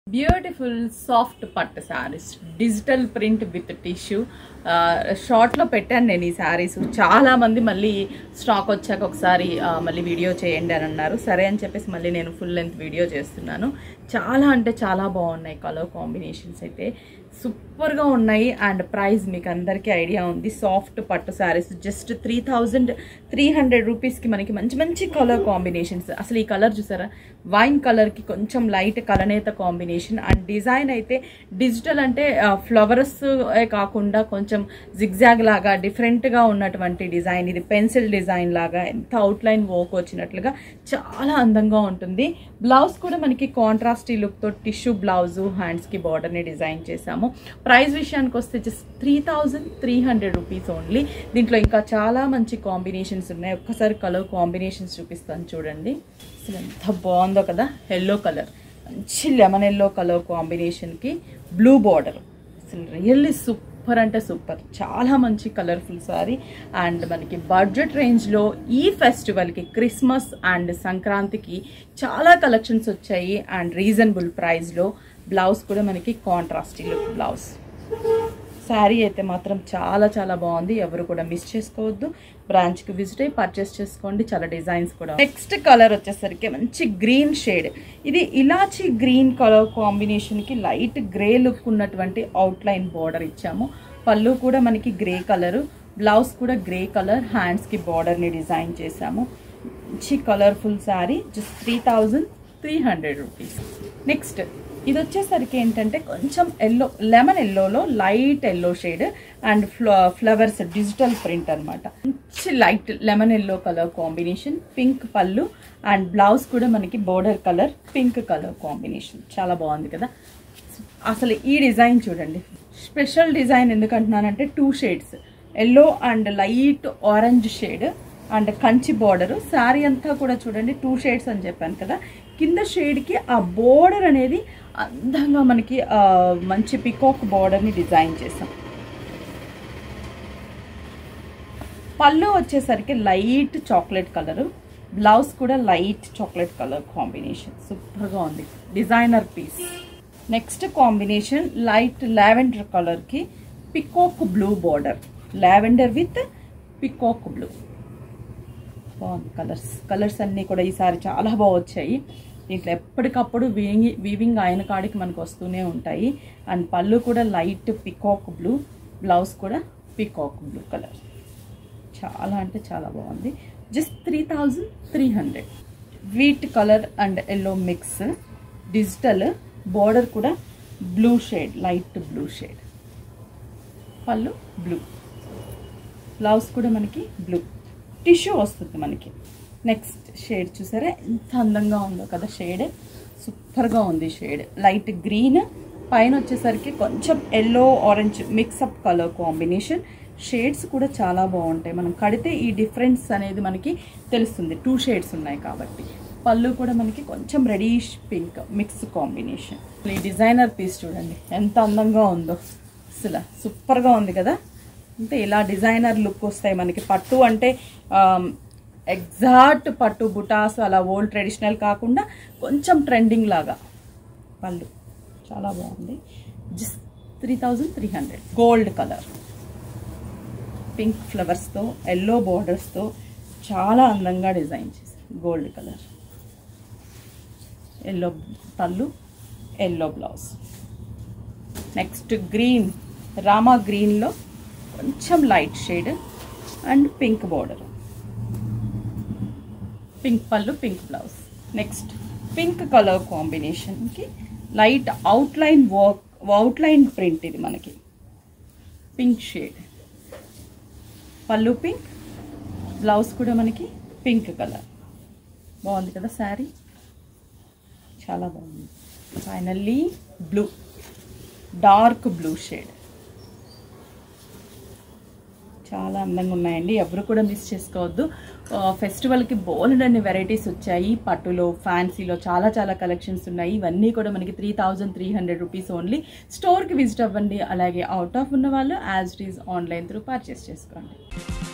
beautiful soft పట్టు sarees digital print with tissue షార్ట్లో పెట్టాను నేను ఈ శారీస్ చాలా మంది మళ్ళీ స్టాక్ వచ్చాక ఒకసారి ఆ, మళ్ళీ వీడియో చేయండి అని అన్నారు సరే అని చెప్పేసి మళ్ళీ నేను ఫుల్ లెంత్ వీడియో చేస్తున్నాను చాలా అంటే చాలా బాగున్నాయి కలర్ కాంబినేషన్స్ అయితే సూపర్గా ఉన్నాయి అండ్ ప్రైస్ మీకు అందరికీ ఐడియా ఉంది సాఫ్ట్ పట్టు sarees just three thousand three hundred రూపీస్కి మనకి మంచి మంచి కలర్ కాంబినేషన్స్ అసలు ఈ కలర్ చూసారా వైన్ కలర్కి కొంచెం లైట్ కలనేత కాంబినేషన్ అండ్ డిజైన్ అయితే డిజిటల్ అంటే ఫ్లవర్స్ కాకుండా కొంచెం జిగ్జాగ్ లాగా డిఫరెంట్గా ఉన్నటువంటి డిజైన్ ఇది పెన్సిల్ డిజైన్ లాగా ఎంత అవుట్లైన్ వర్క్ వచ్చినట్లుగా చాలా అందంగా ఉంటుంది బ్లౌజ్ కూడా మనకి కాంట్రాస్టీ లుక్తో టిష్యూ బ్లౌజ్ హ్యాండ్స్కి బార్డర్ని డిజైన్ చేశాము ప్రైస్ విషయానికి వస్తే just three thousand three hundred rupees only దీంట్లో ఇంకా చాలా మంచి కాంబినేషన్స్ ఉన్నాయి ఒక్కసారి కలర్ కాంబినేషన్స్ చూపిస్తాను చూడండి అసలు ఎంత బాగుందో కదా ఎల్లో కలర్ మంచి లెమన్ ఎల్లో కలర్ కాంబినేషన్కి బ్లూ బార్డర్ అసలు రియల్లీ సూపర్ అంటే సూపర్ చాలా మంచి కలర్ఫుల్ సారీ అండ్ మనకి బడ్జెట్ రేంజ్లో ఈ ఫెస్టివల్కి క్రిస్మస్ అండ్ సంక్రాంతికి చాలా కలెక్షన్స్ వచ్చాయి అండ్ రీజనబుల్ ప్రైస్లో బ్లౌజ్ కూడా మనకి కాంట్రాస్టీ లుక్ బ్లౌజ్ శారీ అయితే మాత్రం చాలా చాలా బాగుంది ఎవరు కూడా మిస్ చేసుకోవద్దు బ్రాంచ్కి విజిట్ అయ్యి పర్చేస్ చేసుకోండి చాలా డిజైన్స్ కూడా నెక్స్ట్ కలర్ వచ్చేసరికి మంచి గ్రీన్ షేడ్ ఇది ఇలాచి గ్రీన్ కలర్ కాంబినేషన్కి లైట్ గ్రే లుక్ ఉన్నటువంటి అవుట్లైన్ బార్డర్ ఇచ్చాము పళ్ళు కూడా మనకి గ్రే కలర్ బ్లౌజ్ కూడా గ్రే కలర్ హ్యాండ్స్కి బార్డర్ని డిజైన్ చేశాము మంచి colourful saree just three thousand three hundred rupees next ఇది వచ్చేసరికి ఏంటంటే కొంచెం ఎల్లో లెమన్ ఎల్లోలో light yellow shade and flowers digital print అన్నమాట మంచి light lemon yellow colour combination pink పళ్ళు అండ్ బ్లౌజ్ కూడా మనకి border colour pink colour combination చాలా బాగుంది కదా అసలు ఈ డిజైన్ చూడండి స్పెషల్ డిజైన్ ఎందుకంటున్నానంటే two shades yellow and light orange shade and Kanchi border saree అంతా కూడా చూడండి టూ షేడ్స్ అని చెప్పాను కదా కింద షేడ్కి ఆ బోర్డర్ అనేది అందంగా మనకి ఆ, మంచి పికాక్ బార్డర్ని డిజైన్ చేసాం పళ్ళు వచ్చేసరికి లైట్ చాక్లెట్ కలర్ బ్లౌజ్ కూడా లైట్ చాక్లెట్ కలర్ కాంబినేషన్ సూపర్గా ఉంది designer piece next combination light lavender కలర్కి peacock blue border lavender with peacock blue బాగుంది కలర్స్ కలర్స్ అన్నీ కూడా ఈసారి చాలా బాగా వచ్చాయి దీంట్లో ఎప్పటికప్పుడు వీవింగ్ వీవింగ్ ఆయన కాడికి మనకు వస్తూనే ఉంటాయి అండ్ పళ్ళు కూడా లైట్ పికాక్ బ్లూ బ్లౌజ్ కూడా పికాక్ బ్లూ కలర్ చాలా అంటే చాలా బాగుంది just three thousand three hundred wheat colour and yellow mix digital border కూడా blue shade light blue shade పళ్ళు బ్లూ బ్లౌజ్ కూడా మనకి బ్లూ టిష్యూ వస్తుంది మనకి నెక్స్ట్ షేడ్ చూసారా ఎంత అందంగా ఉందో కదా షేడ్ సూపర్గా ఉంది షేడ్ లైట్ గ్రీన్ పైన వచ్చేసరికి కొంచెం yellow orange mix up colour combination shades కూడా చాలా బాగుంటాయి మనం కడితే ఈ డిఫరెన్స్ అనేది మనకి తెలుస్తుంది టూ షేడ్స్ ఉన్నాయి కాబట్టి పళ్ళు కూడా మనకి కొంచెం రెడీష్ పింక్ మిక్స్ కాంబినేషన్ ఈ డిజైనర్ పీస్ చూడండి ఎంత అందంగా ఉందో అసలు సూపర్గా ఉంది కదా అంటే ఇలా డిజైనర్ లుక్ వస్తాయి మనకి పట్టు అంటే ఎగ్జాక్ట్ పట్టు బుటాస్ అలా ఓల్డ్ ట్రెడిషనల్ కాకుండా కొంచెం ట్రెండింగ్ లాగా పళ్ళు చాలా బాగుంది just three thousand three hundred gold colour pink ఫ్లవర్స్తో ఎల్లో బార్డర్స్తో చాలా అందంగా డిజైన్ చేశారు గోల్డ్ కలర్ ఎల్లో పళ్ళు yellow blouse next green Rama గ్రీన్లో కొంచెం light shade and pink border pink పళ్ళు pink blouse next pink colour కాంబినేషన్కి light outline work outline print ఇది మనకి పింక్ షేడ్ పళ్ళు పింక్ బ్లౌజ్ కూడా మనకి పింక్ కలర్ బాగుంది కదా శారీ చాలా బాగుంది finally blue dark blue shade చాలా అందంగా ఉన్నాయండి ఎవరు కూడా మిస్ చేసుకోవద్దు ఆ, ఫెస్టివల్కి బోల్డ్ అన్ని వెరైటీస్ వచ్చాయి పట్టులో ఫ్యాన్సీలో చాలా చాలా కలెక్షన్స్ ఉన్నాయి ఇవన్నీ కూడా మనకి three thousand three hundred rupees only స్టోర్కి విజిట్ అవ్వండి అలాగే అవుట్ ఆఫ్ ఉన్న వాళ్ళు as it is online through purchase చేసుకోండి